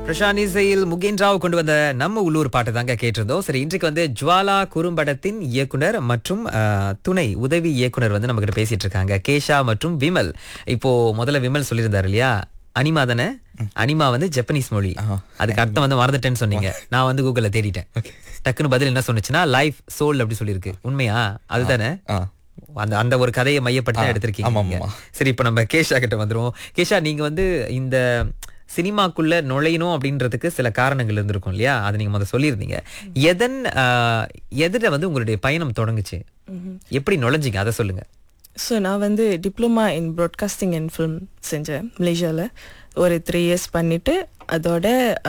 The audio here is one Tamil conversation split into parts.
பிரசாந்த் இசையில் முகேன் ராவ் கொண்டு வந்த நம்ம உள்ளூர் பாட்டு தாங்க கேட்டிருந்தோம் சரி இன்றைக்கு வந்து ஜுவாலா குறும்படத்தின் இயக்குனர் மற்றும் அஹ், துணை உதவி இயக்குனர் வந்து நம்ம கிட்ட பேசிட்டு இருக்காங்க கேஷா மற்றும் விமல் இப்போ முதல்ல விமல் சொல்லியிருந்தாரு இல்லையா அனிமா தானே அனிமா வந்து ஜப்பனீஸ் மொழி அதுக்கு அர்த்தம் வந்து மறந்துட்டேன்னு சொன்னீங்க நான் வந்து கூகுள்ல தேடிட்டேன் டக்குன்னு பதில் என்ன சொன்னுச்சுன்னா லைஃப் சோல் அப்படி சொல்லியிருக்கு உண்மையா அதுதானே ஆ அந்த அந்த ஒரு கதையை மையப்படுத்தி தான் ஆ, எடுத்திருக்கீங்க ஆமா, நீங்க. ஆமா. சரி இப்போ நம்ம கேஷா கிட்ட வந்துருவோம் கேஷா நீங்க வந்து இந்த சினிமாக்குள்ள நுழையணும் அப்படின்றதுக்கு சில காரணங்கள் இருந்திருக்கும் இல்லையா அதை நீங்க முதல்ல சொல்லியிருந்தீங்க எதன் ஆஹ், எதுல வந்து உங்களுடைய பயணம் தொடங்குச்சு எப்படி நுழைஞ்சீங்க அதை சொல்லுங்க ஸோ நான் வந்து diploma in broadcasting and film செஞ்சேன் மலேசியாவில் ஒரு த்ரீ இயர்ஸ் பண்ணிவிட்டு அதோட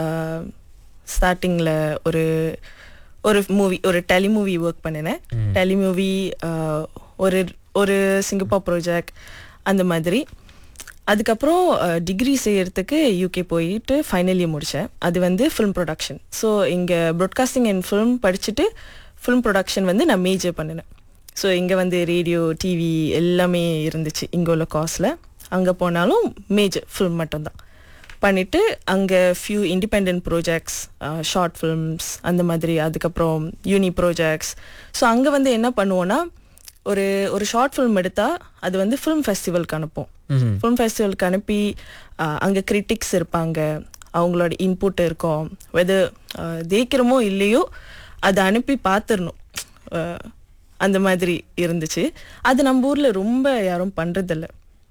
ஸ்டார்டிங்கில் ஒரு ஒரு மூவி ஒரு டெலிமூவி ஒர்க் பண்ணினேன் டெலிமூவி ஒரு ஒரு சிங்கப்பூர் ப்ராஜெக்ட் அந்த மாதிரி அதுக்கப்புறம் டிகிரி செய்யறதுக்கு யூகே போயிட்டு ஃபைனல் இயர் முடித்தேன் அது வந்து ஃபிலிம் ப்ரொடக்ஷன் ஸோ இங்கே ப்ராட்காஸ்டிங் அண்ட் ஃபிலிம் படிச்சுட்டு ஃபிலிம் ப்ரொடக்ஷன் வந்து நான் மேஜர் பண்ணினேன் ஸோ இங்கே வந்து ரேடியோ டிவி எல்லாமே இருந்துச்சு இங்கே உள்ள காஸ்டில் அங்கே போனாலும் மேஜர் ஃபிலிம் மட்டும்தான் பண்ணிவிட்டு அங்கே few independent projects short films அந்த மாதிரி அதுக்கப்புறம் யூனி ப்ரோஜெக்ட்ஸ் ஸோ அங்கே வந்து என்ன பண்ணுவோன்னா ஒரு ஒரு ஷார்ட் ஃபிலிம் எடுத்தால் அது வந்து ஃபிலிம் ஃபெஸ்டிவலுக்கு அனுப்போம் ஃபிலிம் ஃபெஸ்டிவலுக்கு அனுப்பி அங்கே கிரிட்டிக்ஸ் இருப்பாங்க அவங்களோட இன்புட் இருக்கும் வெது ஜெயிக்கிறோமோ இல்லையோ அதை அனுப்பி பார்த்துடணும் அஹ், அந்த மாதிரி இருந்துச்சு அது நம்ம ஊரில் ரொம்ப யாரும் பண்ணுறதில்ல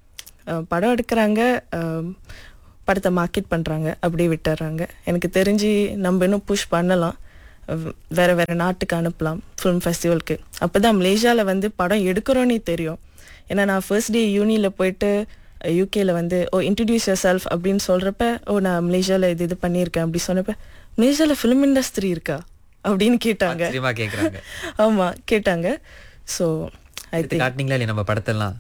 படம் எடுக்கிறாங்க அஹ், படத்தை மார்க்கெட் பண்ணுறாங்க அப்படியே விட்டுறாங்க எனக்கு தெரிஞ்சு நம்ம இன்னும் புஷ் பண்ணலாம் அஹ், வேற வேற நாட்டுக்கு அனுப்பலாம் ஃபிலிம் ஃபெஸ்டிவலுக்கு அப்போ தான் மலேசியாவில் வந்து படம் எடுக்கிறோன்னே தெரியும் ஏன்னா நான் ஃபர்ஸ்ட் டே யூனியில் போயிட்டு யூகேல வந்து ஓ இன்ட்ரடியூஸ் யர் செல்ஃப் அப்படின்னு சொல்கிறப்ப ஓ நான் மலேசியாவில் இது இது பண்ணியிருக்கேன் அப்படி சொன்னப்ப மலேசியாவில் ஃபிலிம் இண்டஸ்ட்ரி இருக்கா அப்படின்னு கேட்டாங்க ஆச்சரியமா கேக்குறாங்க ஆமாம் கேட்டாங்க ஸோ ஐ எடுத்து காட்டுனீங்களா இல்லையா நம்ம படத்தெல்லாம்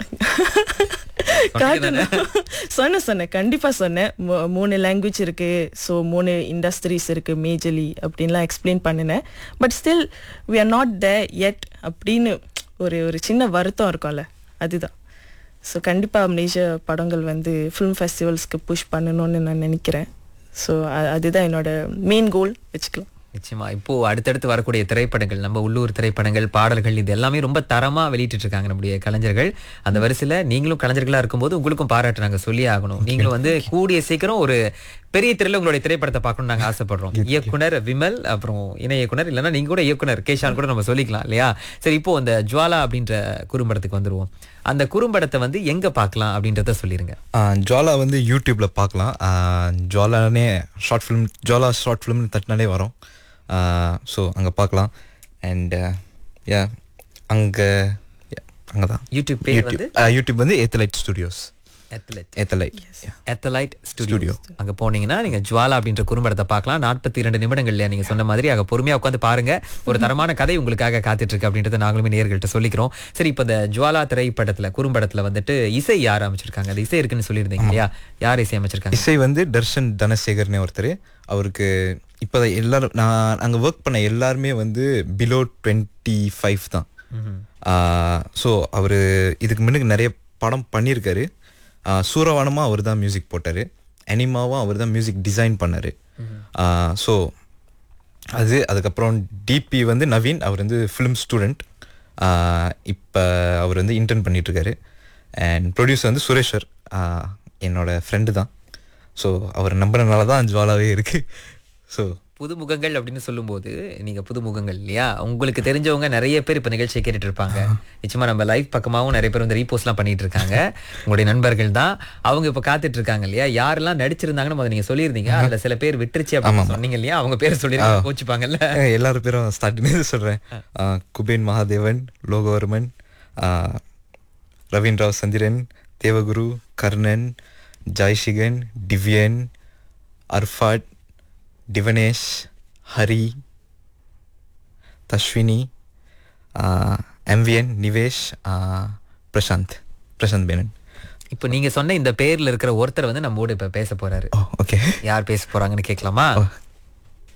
காட்டணும் சொன்னேன் சொன்னேன் கண்டிப்பா சொன்னேன் மூ- மூணு லாங்குவேஜ் இருக்கு ஸோ மூணு இண்டஸ்ட்ரீஸ் இருக்கு மேஜர்லி அப்படின்லாம் எக்ஸ்பிளைன் பண்ணினேன் but still we are not the எட் அப்படின்னு ஒரு ஒரு சின்ன வருத்தம் இருக்கும்ல அதுதான் ஸோ கண்டிப்பாக மலேசியா படங்கள் வந்து ஃபிலிம் ஃபெஸ்டிவல்ஸ்க்கு புஷ் பண்ணணும்னு நான் நினைக்கிறேன் ஸோ அதுதான் என்னோட மெயின் கோல் வச்சுக்கலாம் நிச்சயமா இப்போ அடுத்தடுத்து வரக்கூடிய திரைப்படங்கள் நம்ம உள்ளூர் திரைப்படங்கள் பாடல்கள் இது எல்லாமே ரொம்ப தரமா வெளியிட்டு இருக்காங்க நம்முடைய கலைஞர்கள் அந்த வரிசையில நீங்களும் கலைஞர்களா இருக்கும்போது உங்களுக்கும் பாராட்டு நாங்க சொல்லி ஆகணும் நீங்களும் வந்து கூடிய சீக்கிரம் ஒரு பெரிய திரையில உங்களுடைய திரைப்படத்தை பார்க்கணும்னு நாங்க ஆசைப்படுறோம் இயக்குனர் விமல் அப்புறம் இணை இயக்குனர் இல்லைன்னா நீங்க கூட இயக்குனர் கேஷான் கூட நம்ம சொல்லிக்கலாம் இல்லையா சரி இப்போ அந்த ஜுவாலா அப்படின்ற குறும்படத்துக்கு வந்துருவோம் அந்த குறும்படத்தை வந்து எங்க பார்க்கலாம் அப்படின்றத சொல்லிருங்க ஆ, ஜுவாலா வந்து யூடியூப்ல பார்க்கலாம் ஆ, ஜுவாலானே short film Jwala short film தட்டினாலே வரும் ஸோ அங்கே பார்க்கலாம் அண்ட் யா அங்கே அங்கே தான் யூடியூப் பேர் வந்து யூடியூப் யூடியூப் வந்து ஏத்தலைட் ஸ்டுடியோஸ் எத்லெட் ஏத்தலைட் எத்தலைட் ஸ்டுடியோ அங்க போனீங்கன்னா நீங்க ஜுவாலா அப்படின்ற குறும்படத்தை பார்க்கலாம் நாற்பத்தி இரண்டு நிமிடங்கள்ல நீங்க சொன்ன மாதிரி அங்க பொறுமையா உட்காந்து பாருங்க ஒரு தரமான கதை உங்களுக்காக காத்துட்டு இருக்கு அப்படின்றத நாங்களுமே நேர்கள்ட்ட சொல்லிக்கிறோம் சரி இப்ப இந்த ஜுவாலா திரைப்படத்துல குறும்படத்துல வந்துட்டு இசை யார் அமைச்சிருக்காங்க அந்த இசை இருக்குன்னு சொல்லியிருந்தீங்க இல்லையா யார் இசை அமைச்சிருக்காங்க இசை வந்து தர்ஷன் தனசேகர்னே ஒருத்தர் அவருக்கு இப்போ எல்லாரும் நான் அங்கே ஒர்க் பண்ண எல்லாருமே வந்து பிலோ டுவெண்ட்டி ஃபைவ் தான் ஸோ அவர் இதுக்கு முன்னுக்கு நிறைய படம் பண்ணியிருக்காரு சூரவானமாக அவர் தான் மியூசிக் போட்டார் அனிமாவும் அவர் தான் மியூசிக் டிசைன் பண்ணார் ஸோ அது அதுக்கப்புறம் டிபி வந்து நவீன் அவர் வந்து ஃபிலிம் ஸ்டூடெண்ட் இப்போ அவர் வந்து இன்டர்ன் பண்ணிகிட்ருக்காரு அண்ட் ப்ரொடியூசர் வந்து சுரேஷர் ஆஹ் என்னோட ஃப்ரெண்டு தான் ஸோ அவர் நம்புறதுனால தான் ஜுவாலாவே இருக்குது ஸோ புதுமுகங்கள் அப்படின்னு சொல்லும்போது நீங்க புதுமுகங்கள் இல்லையா உங்களுக்கு தெரிஞ்சவங்க நிறைய பேர் இப்ப நிகழ்ச்சியை கேட்டுட்டு இருப்பாங்க நிச்சயமா நம்ம லைவ் பக்கமாவும் நிறைய பேர் வந்து ரீபோஸ்ட்லாம் பண்ணிட்டு இருக்காங்க உங்களுடைய நண்பர்கள் தான் அவங்க இப்ப காத்துட்டு இருக்காங்க இல்லையா யாரெல்லாம் நடிச்சிருந்தாங்கன்னு முதல்ல நீங்க சொல்லியிருந்தீங்க அதுல சில பேர் விட்டுருச்சு அப்படின்னு சொன்னீங்க இல்லையா அவங்க பேர் சொல்லி கோச்சுப்பாங்கல்ல அஹ் எல்லார் பேரும் ஸ்டார்டிங் சொல்கிறேன் குபேன் மகாதேவன் லோகவர்மன் ஆஹ் ரவீன் ராவ் சந்திரன் தேவகுரு கர்ணன் ஜாய்ஷிகன் டிவ்யன் அர்ஃபாட் டிவனேஷ் ஹரி தஸ்வினி எம்விஎன் நிவேஷ் ஆஹ் பிரசாந்த் பிரசாந்த் மேனன் இப்போ நீங்க சொன்ன இந்த பேர்ல இருக்கிற ஒருத்தர் வந்து நம்மோட இப்ப பேச போறாரு ஓ ஓகே யார் பேச போறாங்கன்னு கேட்கலாமா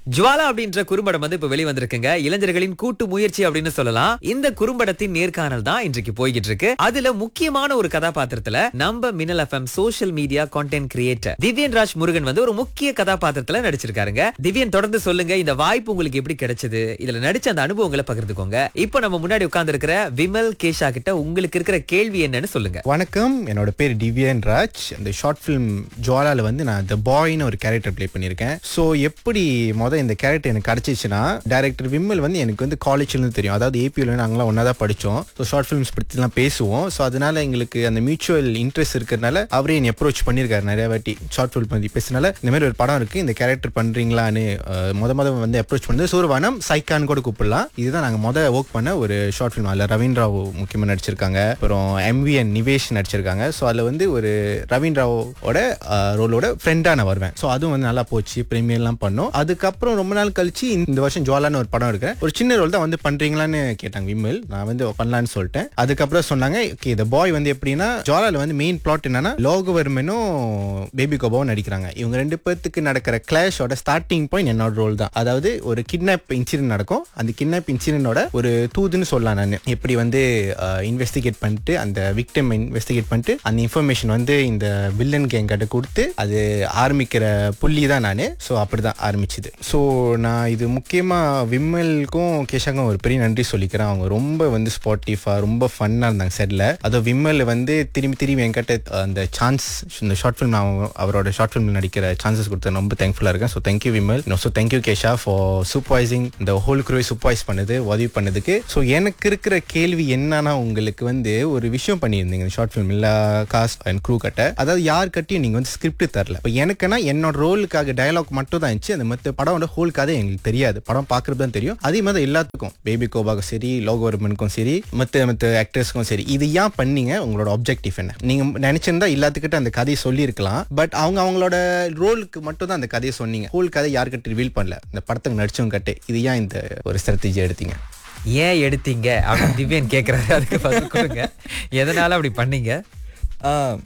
ஜுவாலா அப்படின்ற குறும்படம் வந்து இப்ப வெளிவந்திருக்குங்க இளைஞர்களின் கூட்டு முயற்சி அப்படின்னு சொல்லலாம் இந்த குறும்படத்தின் நேர்காணல் தான் இன்றைக்கு போய்கிட்டு இருக்கு அதுல முக்கியமான ஒரு கதாபாத்திரத்துல நம்ம Minnal FM social media content creator Divyan Raj Murugan வந்து ஒரு முக்கிய கதாபாத்திரத்துல நடிச்சிருக்காருங்க திவ்யன் தொடர்ந்து சொல்லுங்க இந்த வாய்ப்பு உங்களுக்கு எப்படி கிடைச்சது இதுல நடிச்ச அந்த அனுபவங்களை பகிர்ந்துக்கோங்க இப்போ நம்ம முன்னாடி உட்கார்ந்து இருக்கிற விமல் கேஷா கிட்ட உங்களுக்கு இருக்கிற கேள்வி என்னன்னு சொல்லுங்க வணக்கம் என்னோட பேர் டிவ்யன் ராஜ் அந்த ஷார்ட் ஃபிலிம் ஜுவாலால வந்து நான் த பாய்னு ஒரு கேரக்டர் ப்ளே பண்ணியிருக்கேன் ஸோ எப்படி மொதல் இந்த கேரக்டர் எனக்கு கிடைச்சிச்சுன்னா டைரக்டர் விமல் வந்து எனக்கு வந்து காலேஜ்லேருந்து தெரியும் அதாவது ஏபியில் நாங்களாம் ஒன்றா தான் படித்தோம் ஸோ ஷார்ட் ஃபிலிம்ஸ் பற்றிலாம் பேசுவோம் ஸோ அதனால எங்களுக்கு அந்த மியூச்சுவல் இன்ட்ரெஸ்ட் இருக்கிறதுனால அவரே என்னை அப்ரோச் பண்ணியிருக்காரு நிறைய வாட்டி ஷார்ட் ஃபிலிம் பற்றி பேசினால இந்த மாதிரி ஒரு படம் இருக்குது இந்த கேரக்டர் பண்ணுறீங்களான்னு அஹ், முத முத வந்து அப்ரோச் பண்ணது சூர்வானம் சைக்கான்னு கூட கூப்பிடலாம் இதுதான் நாங்கள் முத ஒர்க் பண்ண ஒரு ஷார்ட் ஃபிலிம் அதில் ரவீன் ராவ் முக்கியமாக நடிச்சிருக்காங்க அப்புறம் எம்விஎன் நிவேஷ் நடிச்சிருக்காங்க ஸோ அதில் வந்து ஒரு ரவீன் ராவோட ரோலோட ஃப்ரெண்டாக நான் வருவேன் ஸோ அதுவும் வந்து நல்லா போச்சு ப்ரீமியர்லாம் பண்ணோம் அதுக்கப்புறம் ரொம்ப நாள் கழிச்சு இந்த வருஷம் ஜுவாலான்னு ஒரு படம் இருக்கிறேன் ஒரு சின்ன ரோல் தான் வந்து பண்றீங்களான்னு கேட்டாங்க விமல் நான் வந்து பண்ணலான்னு சொல்லிட்டேன் அதுக்கப்புறம் சொன்னாங்க ஓகே இந்த பாய் வந்து எப்படின்னா ஜுவாலால வந்து மெயின் பிளாட் என்னன்னா லோகவர்மனும் பேபி கோபாவும் நடிக்கிறாங்க இவங்க ரெண்டு பேர்த்துக்கு நடக்கிற கிளாஷோட ஸ்டார்டிங் பாயிண்ட் என்னோட ரோல் தான் அதாவது ஒரு கிட்னாப் இன்சிடென்ட் நடக்கும் அந்த கிட்னாப் இன்சிடென்டோட ஒரு தூதுன்னு சொல்லலாம் நான் எப்படி வந்து இன்வெஸ்டிகேட் பண்ணிட்டு அந்த விக்டம் இன்வெஸ்டிகேட் பண்ணிட்டு அந்த இன்ஃபர்மேஷன் வந்து இந்த வில்லன் கேங் கிட்ட கொடுத்து அது ஆரம்பிக்கிற புள்ளி தான் நான் ஸோ அப்படிதான் ஆரம்பிச்சுது ஸோ நான் இது முக்கியமாக விம்மலுக்கும் கேஷாக்கும் ஒரு பெரிய நன்றி சொல்லிக்கிறேன் அவங்க ரொம்ப வந்து ஸ்பாட்டிஃபா ரொம்ப ஃபன்னாக இருந்தாங்க செட்டில் அதுவும் விம்மல் வந்து திரும்பி திரும்பி என்கிட்ட அந்த சான்ஸ் இந்த ஷார்ட் ஃபிலிம் நான் அவரோட ஷார்ட் ஃபிலிம் நடிக்கிற சான்சஸ் கொடுத்து ரொம்ப தேங்க்ஃபுல்லாக இருக்கேன் so thank you Vimal so thank you Kesha for supervising இந்த ஹோல் குரூவை சூப்பர்வைஸ் பண்ணது உதவி பண்ணதுக்கு ஸோ எனக்கு இருக்கிற கேள்வி என்னன்னா உங்களுக்கு வந்து ஒரு விஷயம் பண்ணியிருந்தீங்க இந்த ஷார்ட் ஃபிலிம் எல்லா காஸ்ட் அண்ட் க்ரூ கட்ட அதாவது யார் கட்டியும் நீங்கள் வந்து ஸ்கிரிப்ட் தரல இப்போ எனக்குன்னா என்னோட ரோலுக்காக டயலாக் மட்டும் தான் இருந்துச்சு அந்த மற்ற படமோட ஹோல் கதை எங்களுக்கு தெரியாது படம் பார்க்கறது தான் தெரியும் அதே மாதிரி எல்லாத்துக்கும் பேபி கோபாக்கும் சரி லோகவர்மனுக்கும் சரி மற்ற மற்ற ஆக்டர்ஸ்க்கும் சரி இது ஏன் பண்ணீங்க உங்களோட ஆப்ஜெக்டிவ் என்ன நீங்க நினைச்சிருந்தா எல்லாத்துக்கிட்ட அந்த கதையை சொல்லியிருக்கலாம் பட் அவங்க அவங்களோட ரோலுக்கு மட்டும் தான் அந்த கதையை சொன்னீங்க ஹோல் கதை யாருக்கிட்ட ரிவீல் பண்ணல இந்த படத்துக்கு நடிச்சவங்க கட்டு இது ஏன் இந்த ஒரு ஸ்ட்ராட்டஜி எடுத்தீங்க ஏன் எடுத்தீங்க அப்படின்னு திவ்யன் கேக்குறாரு அதுக்கு பதில் கொடுங்க எதனால அப்படி பண்ணீங்க ஆஹ்,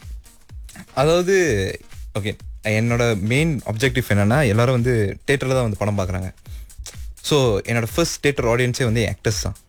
அதாவது ஓகே என்னோட மெயின் அப்ஜெக்டிவ் என்னன்னா எல்லாரும் வந்து தேட்டரில் தான் வந்து படம் பார்க்குறாங்க ஸோ என்னோட ஃபர்ஸ்ட் தேட்டர் ஆடியன்ஸே வந்து ஆக்டர்ஸ் தான்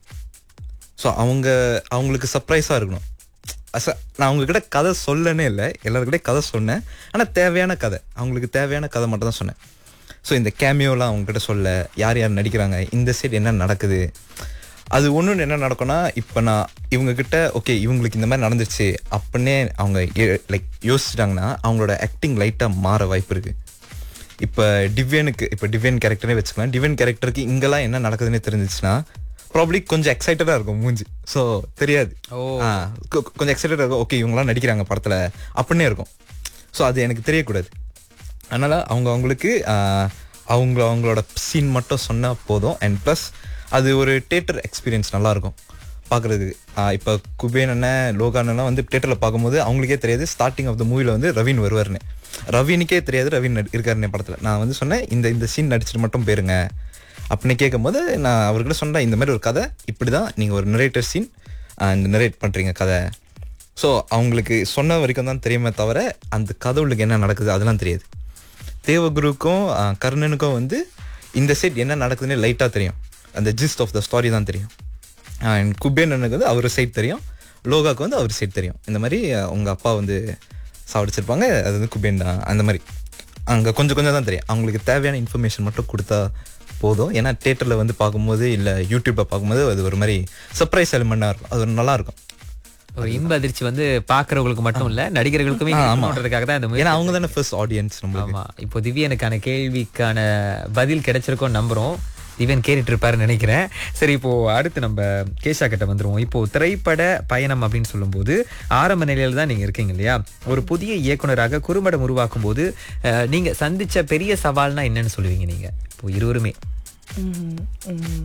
ஸோ அவங்க அவங்களுக்கு சர்ப்ரைஸாக இருக்கணும் அச நான் அவங்கக்கிட்ட கதை சொல்லனே இல்லை எல்லாருக்கிட்டே கதை சொன்னேன் ஆனால் தேவையான கதை அவங்களுக்கு தேவையான கதை மட்டும் தான் சொன்னேன் ஸோ இந்த கேமியோலாம் அவங்ககிட்ட சொல்ல யார் யார் நடிக்கிறாங்க இந்த சைடு என்ன நடக்குது அது ஒன்று என்ன நடக்கும்னா இப்போ நான் இவங்கக்கிட்ட ஓகே இவங்களுக்கு இந்த மாதிரி நடந்துச்சு அப்படின்னே அவங்க லைக் யோசிச்சிட்டாங்கன்னா அவங்களோட ஆக்டிங் லைட்டாக மாற வாய்ப்பு இருக்குது இப்போ டிவ்யனுக்கு இப்போ டிவ்யன் கேரக்டரே வச்சுக்கலாம் டிவ்யன் கேரக்டருக்கு இங்கெல்லாம் என்ன நடக்குதுன்னு தெரிஞ்சிச்சுன்னா ப்ராப்ளி கொஞ்சம் எக்ஸைட்டடாக இருக்கும் மூஞ்சி ஸோ தெரியாது ஓ. ஆ, கொ- கொஞ்சம் எக்ஸைட்டடாக இருக்கும் ஓகே இவங்களாம் நடிக்கிறாங்க படத்தில் அப்படின்னே இருக்கும் ஸோ அது எனக்கு தெரியக்கூடாது அதனால் அவங்க அவங்களுக்கு ஆ, அவங்க அவங்களோட சீன் மட்டும் சொன்னால் போதும் அண்ட் ப்ளஸ் அது ஒரு தேட்டர் எக்ஸ்பீரியன்ஸ் நல்லாயிருக்கும் பார்க்குறதுக்கு இப்போ குபேன் அண்ணன் லோகானெல்லாம் வந்து தேட்டரில் பார்க்கும்போது அவங்களுக்கே தெரியாது ஸ்டார்டிங் ஆஃப் த மூவியில் வந்து ரவீன் வருவார்னு ரவீனுக்கே தெரியாது ரவீன் நடி- இருக்காருன்னு படத்தில் நான் வந்து சொன்னேன் இந்த இந்த சீன் நடிச்சிட்டு மட்டும் போயிருங்க அப்படின்னு கேட்கும்போது நான் அவர்கிட்ட சொன்னேன் இந்த மாதிரி ஒரு கதை இப்படி தான் நீங்கள் ஒரு நரேட்டர் சீன் இந்த நரேட் பண்ணுறீங்க கதை ஸோ அவங்களுக்கு சொன்ன வரைக்கும் தான் தெரியுமே தவிர அந்த கதவுளுக்கு என்ன நடக்குது அதெல்லாம் தெரியாது தேவகுருக்கும் ஆஹ், கர்ணனுக்கும் வந்து இந்த சைட் என்ன நடக்குதுன்னு லைட்டாக தெரியும் அந்த ஜிஸ்ட் ஆஃப் த ஸ்டாரி தான் தெரியும் அண்ட் குபேனனுக்கு வந்து அவர் சைட் தெரியும் லோகாக்கு வந்து அவர் சைட் தெரியும் இந்த மாதிரி ஆஹ், உங்க அப்பா வந்து சாவடிச்சிருப்பாங்க அது வந்து குபேன் தான் அந்த மாதிரி அங்கே கொஞ்சம் கொஞ்சம் தான் தெரியும் அவங்களுக்கு தேவையான இன்ஃபர்மேஷன் மட்டும் கொடுத்தா போதும் ஏன்னா தேட்டரில் வந்து பார்க்கும்போது இல்லை யூடியூப்பில் பார்க்கும்போது அது ஒரு மாதிரி சர்ப்ரைஸ் எலிமெண்ட்டாக இருக்கும் அது ஒரு நல்லா இருக்கும் ஒரு இன்ப அதிர்ச்சி வந்து பாக்குறவங்களுக்கு மட்டும் இல்ல நடிகர்களுக்குமே ஆ, ஆமா. இருக்கணுன்றதுக்காக தான் இந்த முயற்சி ஏன்னா அவங்க தானே ஃபர்ஸ்ட் ஆடியன்ஸ் நம்மளுக்கு ஆமா இப்போ திவ்யனுக்கான கேள்விக்கான பதில் கிடைச்சிருக்கோம் நம்புறோம் திவ்யன் கேட்டுட்டு இருப்பாருன்னு நினைக்கிறேன் சரி இப்போ அடுத்து நம்ம கேஷா கிட்ட வந்துருவோம் இப்போ திரைப்பட பயணம் அப்படின்னு சொல்லும்போது ஆரம்ப நிலையில தான் நீங்க இருக்கீங்க இல்லையா ஒரு புதிய இயக்குனராக குறும்படம் உருவாக்கும் போது அஹ், நீங்க சந்திச்ச பெரிய சவால்னா என்னன்னு சொல்லுவீங்க நீங்க இப்போ இருவருமே ம், ம்.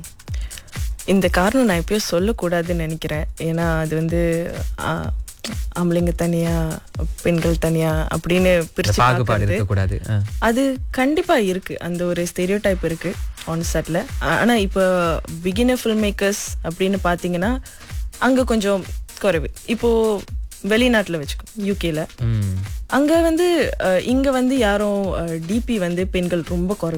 இந்த காரணம் நான் எப்பயும் சொல்லக்கூடாதுன்னு நினைக்கிறேன் ஏன்னா அது வந்து ஆ, ஆம்பளைங்க தனியா பெண்கள் தனியா அப்படின்னு இந்த பிரிச்சு பாகுபாடு பார்க்கறது. இருக்கக்கூடாது ஆ. அது கண்டிப்பா இருக்கு அந்த ஒரு ஸ்டெரியோ டைப் இருக்கு ஆன் செட்ல ஆனா இப்போ பிகினர் ஃபில்ம் மேக்கர்ஸ் அப்படின்னு பாத்தீங்கன்னா அங்க கொஞ்சம் குறைவு இப்போ வெளிநாட்டுல வச்சுக்கோ யூகேல ம் அங்க வந்து அஹ், இங்க வந்து யாரும் டிபி வந்து பெண்கள் ரொம்ப குறைவு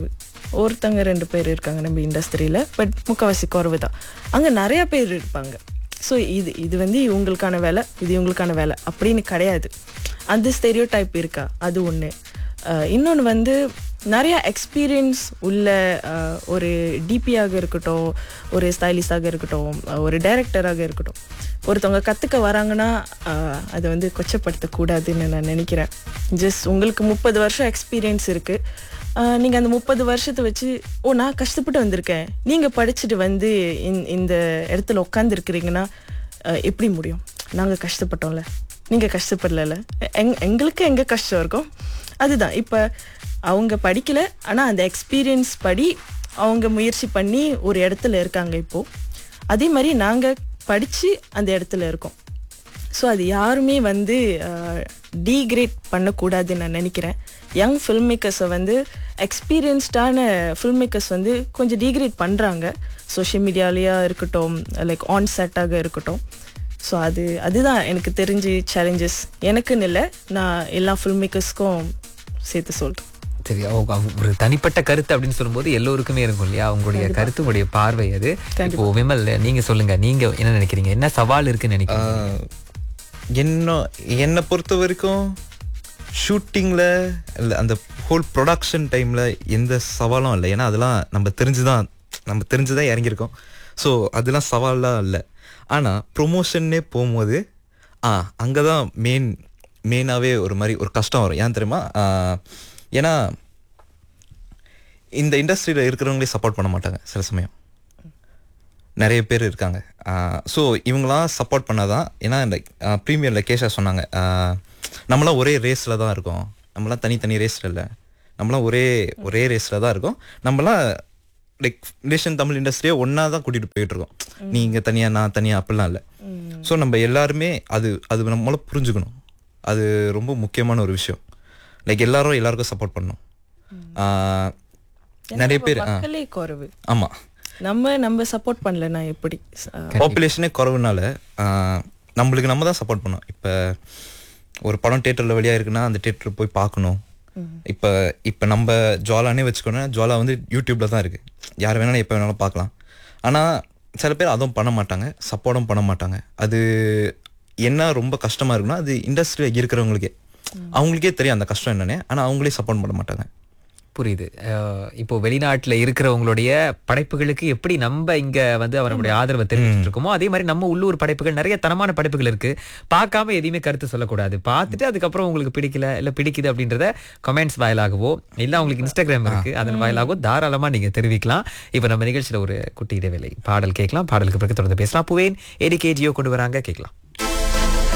ஒருத்தங்க ரெண்டு பேர் இருக்காங்க நம்ம இண்டஸ்ட்ரியில் பட் முக்கால்வாசி குறைவு தான் அங்கே நிறையா பேர் இருப்பாங்க ஸோ இது இது வந்து இவங்களுக்கான வேலை இது இவங்களுக்கான வேலை அப்படின்னு கிடையாது அந்த ஸ்டெரியோ டைப் இருக்கா அது ஒன்று இன்னொன்று வந்து நிறைய எக்ஸ்பீரியன்ஸ் உள்ள அஹ், ஒரு டிபியாக இருக்கட்டும் ஒரு ஸ்டைலிஸ்டாக இருக்கட்டும் அஹ், ஒரு டைரக்டராக இருக்கட்டும் ஒருத்தவங்க கற்றுக்க வராங்கன்னா அஹ், அதை வந்து கொச்சப்படுத்தக்கூடாதுன்னு நான் நினைக்கிறேன் ஜஸ்ட் உங்களுக்கு முப்பது வருஷம் எக்ஸ்பீரியன்ஸ் இருக்குது நீங்கள் அந்த முப்பது வருஷத்தை வச்சு ஓ நான் கஷ்டப்பட்டு வந்திருக்கேன் நீங்கள் படிச்சுட்டு வந்து இந்த- இந்த இடத்துல உட்காந்துருக்கிறீங்கன்னா எப்படி முடியும் நாங்கள் கஷ்டப்பட்டோம்ல நீங்கள் கஷ்டப்படல எங் எங்களுக்கு எங்கே கஷ்டம் இருக்கும் அதுதான் இப்போ அவங்க படிக்கல ஆனால் அந்த எக்ஸ்பீரியன்ஸ் படி அவங்க முயற்சி பண்ணி ஒரு இடத்துல இருக்காங்க இப்போது அதே மாதிரி நாங்கள் படித்து அந்த இடத்துல இருக்கோம் ஸோ அது யாருமே வந்து டீக்ரேட் பண்ணக்கூடாதுன்னு நான் நினைக்கிறேன் யங் ஃபில்ம் மேக்கர்ஸை வந்து எக்ஸ்பீரியன்ஸ்டான ஃபில்ம் மேக்கர்ஸ் வந்து கொஞ்சம் டீக்ரேட் பண்ணுறாங்க சோஷியல் மீடியாலேயா இருக்கட்டும் லைக் ஆன் செட்டாக இருக்கட்டும் ஸோ அது அதுதான் எனக்கு தெரிஞ்சு சேலஞ்சஸ் எனக்குன்னு இல்லை நான் எல்லா ஃபில்ம் மேக்கர்ஸ்க்கும் சேர்த்து சொல்கிறேன் சரி அவங்க அவங்க ஒரு தனிப்பட்ட கருத்து அப்படின்னு சொல்லும்போது எல்லோருக்குமே இருக்கும் இல்லையா அவங்களுடைய கருத்து உங்களுடைய பார்வை அது இப்போ விமல் நீங்க சொல்லுங்க நீங்க என்ன நினைக்கிறீங்க என்ன சவால் இருக்குன்னு நினைக்கிறீங்க ஆஹ், என்ன என்னை பொறுத்த வரைக்கும் ஷூட்டிங்கில் இல்லை அந்த ஹோல் ப்ரொடக்ஷன் டைமில் எந்த சவாலும் இல்லை ஏன்னா அதெல்லாம் நம்ம தெரிஞ்சுதான் நம்ம தெரிஞ்சுதான் இறங்கியிருக்கோம் ஸோ அதெல்லாம் சவாலாக இல்லை ஆனால் ப்ரொமோஷன்னே போகும்போது ஆ அங்கே தான் மெயின் மெயினாகவே ஒரு மாதிரி ஒரு கஷ்டம் வரும் ஏன் தெரியுமா ஆஹ், ஏன்னா இந்த இண்டஸ்ட்ரியில் இருக்கிறவங்களே சப்போர்ட் பண்ண மாட்டாங்க சில சமயம் நிறைய பேர் இருக்காங்க ஸோ இவங்களாம் சப்போர்ட் பண்ணாதான் ஏன்னா இந்த ப்ரீமியரில் கேஷா சொன்னாங்க ஆஹ், நம்மளாம் ஒரே ரேஸில் தான் இருக்கோம் நம்மளாம் தனித்தனி ரேஸில் இல்லை நம்மளாம் ஒரே ஒரே ரேஸில் தான் இருக்கோம் நம்மளாம் லைக் நேஷன் தமிழ் இண்டஸ்ட்ரியை ஒன்றா தான் கூட்டிகிட்டு போயிட்டு இருக்கோம் நீங்கள் தனியாக நான் தனியாக அப்படிலாம் இல்லை ஸோ நம்ம எல்லாருமே அது அது நம்மளால புரிஞ்சுக்கணும் அது ரொம்ப முக்கியமான ஒரு விஷயம் லைக் எல்லாரும் எல்லாருக்கும் சப்போர்ட் பண்ணணும் ஆஹ், நிறைய பேர் ஆ மக்களே குறைவு ஆமாம் நம்ம நம்ம சப்போர்ட் பண்ணலன்னா எப்படி அஹ், பாப்புலேஷனே குறவுனால ஆஹ், நம்மளுக்கு நம்ம தான் சப்போர்ட் பண்ணோம் இப்போ ஒரு படம் தேட்டரில் வெளியாக இருக்குன்னா அந்த தேட்டர் போய் பார்க்கணும் இப்போ இப்போ நம்ம ஜுவாலானே வச்சுக்கோன்னா ஜுவாலா வந்து யூடியூப்ல தான் இருக்குது யார் வேணாலும் எப்போ வேணாலும் பார்க்கலாம் ஆனால் சில பேர் அதுவும் பண்ண மாட்டாங்க சப்போர்ட்டும் பண்ண மாட்டாங்க அது என்ன ரொம்ப கஷ்டமாக இருக்குன்னா அது இண்டஸ்ட்ரியில் இருக்கிறவங்களுக்கே அவங்களுக்கே தெரியும் அந்த கஷ்டம் என்னன்னு ஆனால் அவங்களே சப்போர்ட் பண்ண மாட்டாங்க புரியுது அஹ் இப்போ வெளிநாட்டுல இருக்கிறவங்களுடைய படைப்புகளுக்கு எப்படி நம்ம இங்க வந்து அவருடைய ஆதரவை தெரிவிச்சுட்டு இருக்கோமோ அதே மாதிரி நம்ம உள்ளூர் படைப்புகள் நிறைய தரமான படைப்புகள் இருக்கு பார்க்காம எதையுமே கருத்து சொல்லக்கூடாது பார்த்துட்டு அதுக்கப்புறம் உங்களுக்கு பிடிக்கல இல்ல பிடிக்குது அப்படின்றத கமெண்ட்ஸ் வாயிலாகவோ இல்ல உங்களுக்கு இன்ஸ்டாகிராம் இருக்கு அதன் வாயிலாகவோ தாராளமா நீங்க தெரிவிக்கலாம் இப்போ நம்ம நிகழ்ச்சியில ஒரு குட்டி இடைவேளை பாடல் கேட்கலாம் பாடலுக்கு பிறகு தொடர்ந்து பேசலாம் புவேன் ஏடி கேஜியோ கொண்டு வராங்க கேட்கலாம்